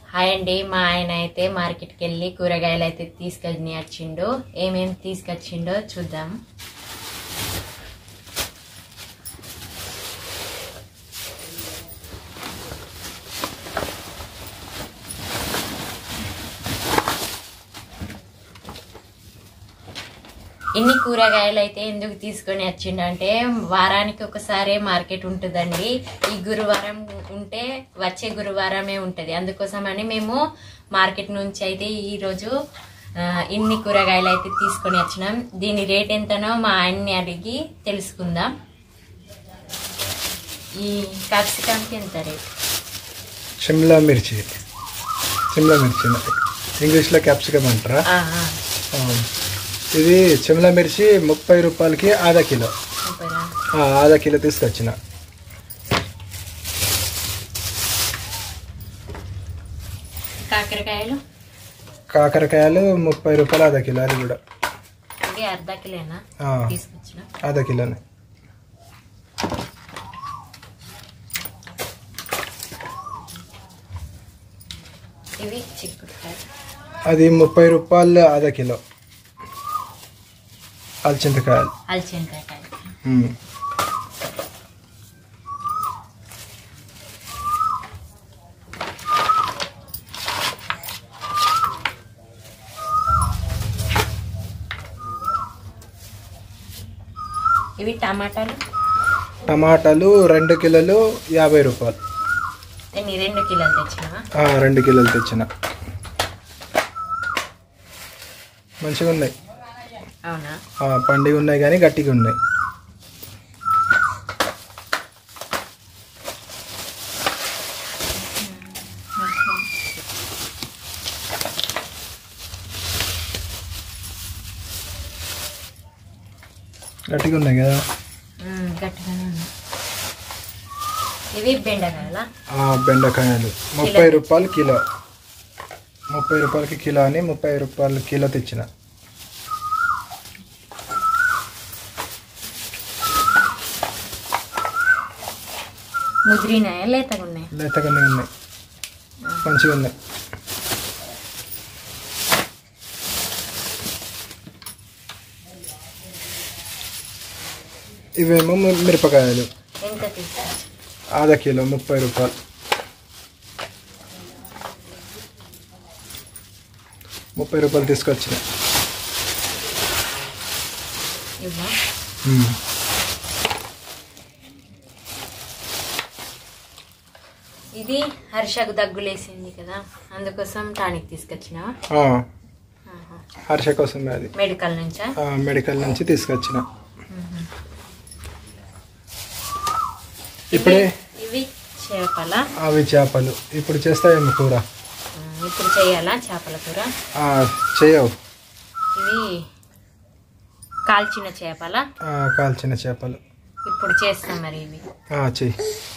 Hi అండి మా ఆయన అయితే మార్కెట్కి వెళ్ళి కూరగాయలు అయితే తీసుకొని వచ్చిండు ఏమేమి తీసుకొచ్చిండో చూద్దాం ఇన్ని కూరగాయలు అయితే ఎందుకు తీసుకొని వచ్చిండంటే వారానికి ఒకసారి మార్కెట్ ఉంటుందండి ఈ గురువారం ఉంటే వచ్చే గురువారమే ఉంటుంది అందుకోసమని మేము మార్కెట్ నుంచి అయితే ఈరోజు ఆ, ఇన్ని కూరగాయలు అయితే తీసుకొని వచ్చినాం దీని రేట్ ఎంతనో మా ఆయన్ని అడిగి తెలుసుకుందాం ఈ క్యాప్సికమ్కి ఎంత రేట్ షిమ్లా మిర్చి షిమ్లా మిర్చి ఇంగ్లీష్లో క్యాప్సికమ్ అంటారా ఆ, ఆ, ఆ. ఇది షిమ్లా మిర్చి ముప్పై రూపాయలకి ఆधा కిలో సూపరా ఆ, ఆधा కిలో తీసుకొచ్చిన కాకరకాయలు కాకరకాయలు ముప్పై రూపాయలు ఆधा కిలో అది కూడా ఇది అర్ధ కిలోనా ఆ, తీసుకొచ్చిన ఆधा కిలోనే ఇవి చిక్కుడుకాయ అది ముప్పై రూపాయలు ఆधा కిలో అలచింతకాయలు అలచింతకాయ ఉమ్. ఇవి టమాటాలు టమాటాలు రెండు కిలోలు యాభై రూపాయలు నేను ఈ రెండు కిలోలు తెచ్చినావా ఆ, రెండు కిలోలు తెచ్చిన మంచిగా ఉన్నాయి అవునా ఆ, పండిగా ఉన్నాయి కానీ గట్టిగా ఉన్నాయి గట్టిగా ఉన్నాయి కదా మ్మ్, గట్టిగానే ఉంది ఇవి బెండకాయలా ఆ, బెండకాయలు ముప్పై రూపాయలు కిలో ముప్పై రూపాయలకి కిలో అని ముప్పై రూపాయలు కిలో తెచ్చిన ముదిరినాయా లేతగా ఉన్నాయి లేతగానే ఉన్నాయి మంచిగా ఉన్నాయి ఇవేమో మి- మిరపకాయలు ఎంత తీసుకొచ్చి ఆधा కిలో ముప్పై రూపాయలు ముప్పై రూపాయలు తీసుకొచ్చిన ఇవ్వ ఉమ్. ఇది హర్షకు దగ్గులేసింది కదా అందుకోసం టానిక్ తీసుకొచ్చినావా ఆ, ఆహా. హర్ష కోసమే అది మెడికల్ నుంచా ఆ, మెడికల్ నుంచి తీసుకొచ్చిన ఇప్పుడే ఇవి చేపల అవి చేపలు ఇప్పుడు చేస్తాయేమో కూర ఇప్పుడు చేయాలా చేపల కూర ఆ, చేయవు ఇవి కాల్చిన చేపల ఆ, కాల్చిన చేపలు ఇప్పుడు చేస్తాం మరి ఇవి ఆ, చెయ్యి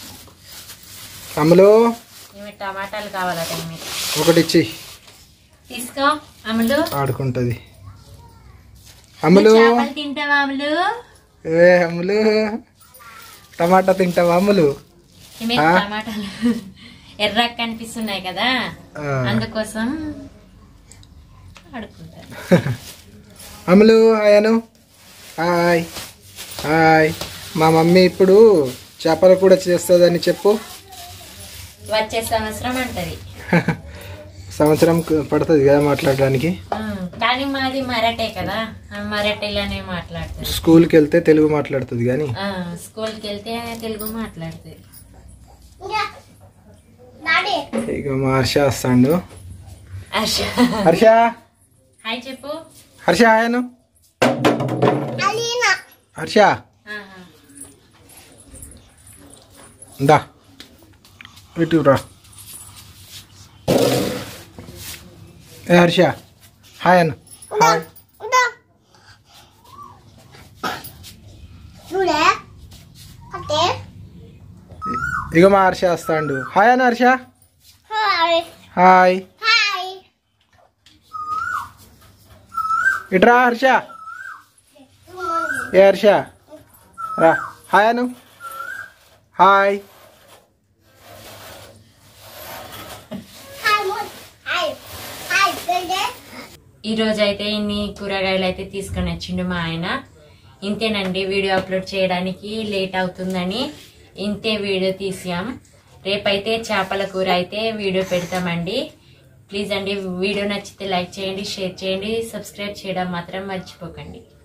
అమలు ఇవి టమాటాలు కావాలట మీరు ఒకటి ఇచ్చి తీసుకో అమలు ఆడుకుంటుంది అమలు చేపలు తింటావా అమలు ఏ అమలు టమాటా తింటావా అమలు ఇవి ఆ? టమాటాలు ఎర్రగా కనిపిస్తున్నాయి కదా ఆ. అందుకోసం ఆడుకుంటారు అమలు హాయ్ అను హాయ్ హాయ్ మా మమ్మీ ఇప్పుడు చేపలు కూడా చేస్తుందని చెప్పు వచ్చే సంవత్సరం అంటది సంవత్సరం పడుతుంది కదా మాట్లాడడానికి ఆ, కానీ మాది మరాఠే కదా ఆ మరాఠీలోనే మాట్లాడుతుంది స్కూల్కి వెళ్తే తెలుగు మాట్లాడుతుంది కానీ ఆ, స్కూల్కి వెళ్తే తెలుగు మాట్లాడుతుంది ఇక మా హర్ష వస్తాడు హర్ష హర్ష హాయ్ చెప్పు హర్ష హాయను హర్ష ఆహా. దా ఇటు రా ఏ హర్ష హాయ్ అను హాయ్ ఇక మా హర్ష వస్తాడు హాయ్ అను హర్ష హాయ్ ఇట్రా హర్ష ఏ హర్ష రా హాయ్ అను హాయ్ ఈ రోజు అయితే ఇన్ని కూరగాయలు అయితే తీసుకొని వచ్చిండు మా ఆయన ఇంతేనండి వీడియో అప్లోడ్ చేయడానికి లేట్ అవుతుందని ఇంతే వీడియో తీసాం రేపైతే చేపల కూర అయితే వీడియో పెడతామండి ప్లీజ్ అండి వీడియో నచ్చితే లైక్ చేయండి షేర్ చేయండి సబ్స్క్రైబ్ చేయడం మాత్రం మర్చిపోకండి